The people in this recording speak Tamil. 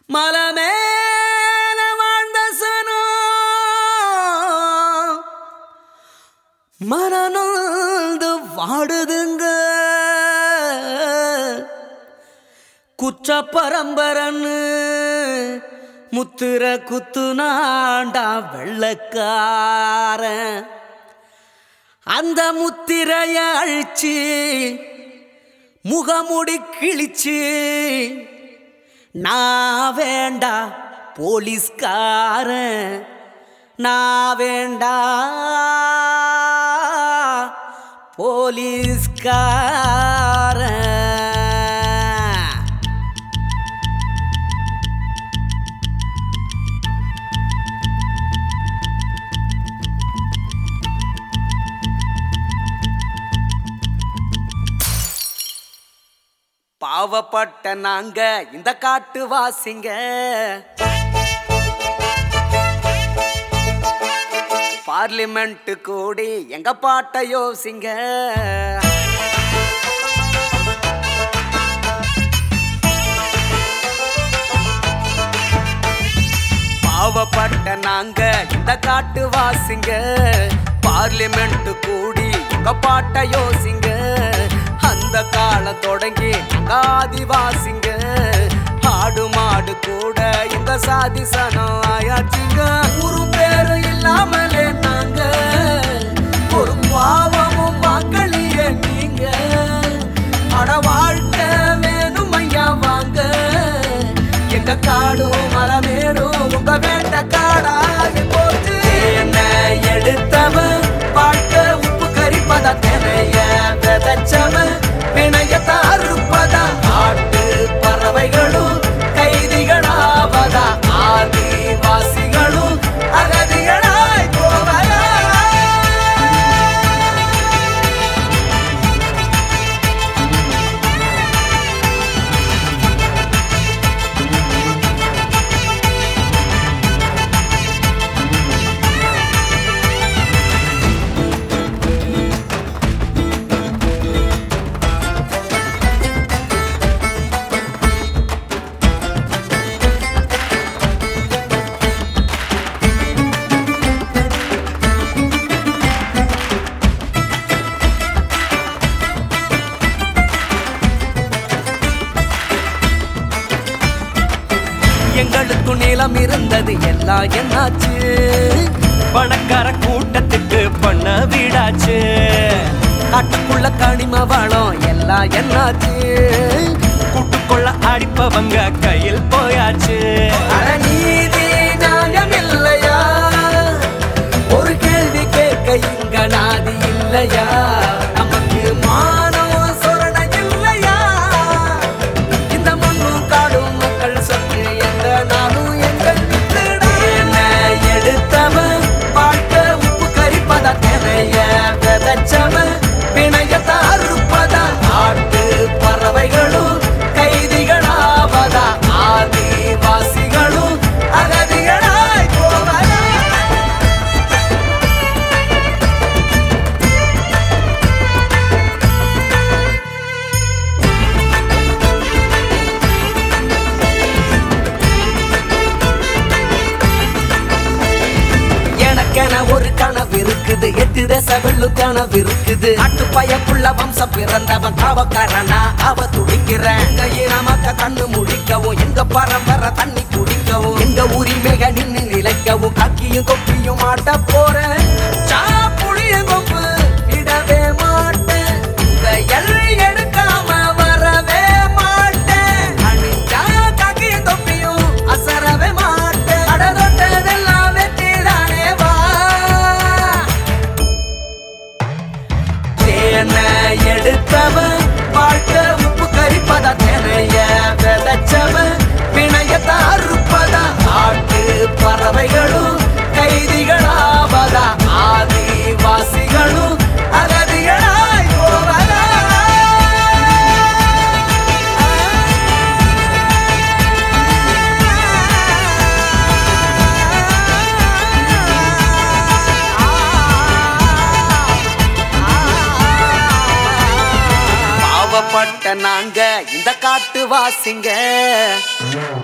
மலமேல வாழ்ந்த சனோ மனநொந்து வாடுதுங்க குற்ற பரம்பரன்னு முத்திர குத்துனாண்டா வெள்ளக்காரன் அந்த முத்திரைய அழிச்சு முகமுடி கிழிச்சு நான் வேண்டா போலீஸ்காரன் நான் வேண்டா போலீஸ்காரன் பாவப்பட்ட நாங்க இந்த காட்டு வாசிங்க பார்லிமெண்ட் கூடி எங்க பாட்ட யோசிங்க பாவப்பட்ட நாங்க இந்த காட்டு வாசிங்க பார்லிமெண்ட் கூடி எங்க பாட்ட யோசிங்க அந்த காலம் தொடங்கி நாங்க ஆதிவாசிங்க ஆடு மாடு கூட எங்க சாதி சனம் ஆயாச்சுங்க ஒரு பேரு இல்லாமலே நாங்க ஒரு பாவமும் வாக்களிய நீங்க அட வாழ்க்கை வேணும் ஐயா வாங்க எங்க காடும் மரமேடும் உங்க வேண்ட காடாகி போச்சு என்ன எடுத்தவன் வாழ்க்கை உப்பு கரிப்பத தெனைய விதைச்சவன் வினயத்தை அறுப்பதா ஆட்டு பறவைகளும் கைதிகளாவதா ஆதிவாசிகளும் அகதிகளாய் போவதா எங்களுக்கு நிலம் இருந்தது எல்லாம் என்னாச்சு பணக்கார கூட்டத்துக்கு பண்ண வீடாச்சு காட்டுக்குள்ள கனிம வளம் எல்லாம் என்னாச்சு கூட்டுக்குள்ள அடிப்பவங்க கையில் போயாச்சு அட நீதி நியாயம் இல்லையா ஒரு கேள்வி கேட்க இங்க நாதி இல்லையா நமக்கு மானம் சொரண இல்லையா இந்த மண்ணும் காடும் மக்கள் சொத்து எந்த நாளும் எங்கள் வீட்டுடா. என்ன எடுத்தவன் வாழ்க்கை உப்பு கரிப்பதா தெனைய விதைச்சவன் பிணையத்தை அறுப்பதா ஆட்டு பறவைகளும் கைதிகளாவதா ஆதிவாசிகளும் அகதிகளாய் போவதா எனக்கென ஒரு கனவு இருக்குது எட்டு தேச வெள்ளு கனவு இருக்குது அட்டு பயப்புள்ள வம்சம் பிறந்தவன் காவக்காரனா அவ துடிக்கிறேன் எங்க இனமக்க கண்ணு முடிக்கவும் எங்க பரம்பரை தண்ணி குடிக்கவும் எங்க உரிமைக நின்னு நிலைக்கவும் கக்கியும் கொப்பியும் மாட்ட போறேன் சாப்புளிய கொம்பு விடவே மாட்டேன் உங்க எல்லை எடுக்காம வரவே மாட்டேன் அணிஞ்சா கக்கியும் தொப்பியும் அசரவே மாட்டேன் அட தொட்டதெல்லாம் வெற்றிதானே வா தேனை எடுத்தவன் வாழ்க்கை உப்பு கரிப்பதா தெனைய விதைச்சவன் பிணையத்தை அறுப்பதா ஆட்டு பறவைகளும் கைதிகளாவதா ஆதிவாசிகளும் அகதிகளாய் போவதா பாவப்பட்ட நாங்க இந்த காட்டு வாசிங்க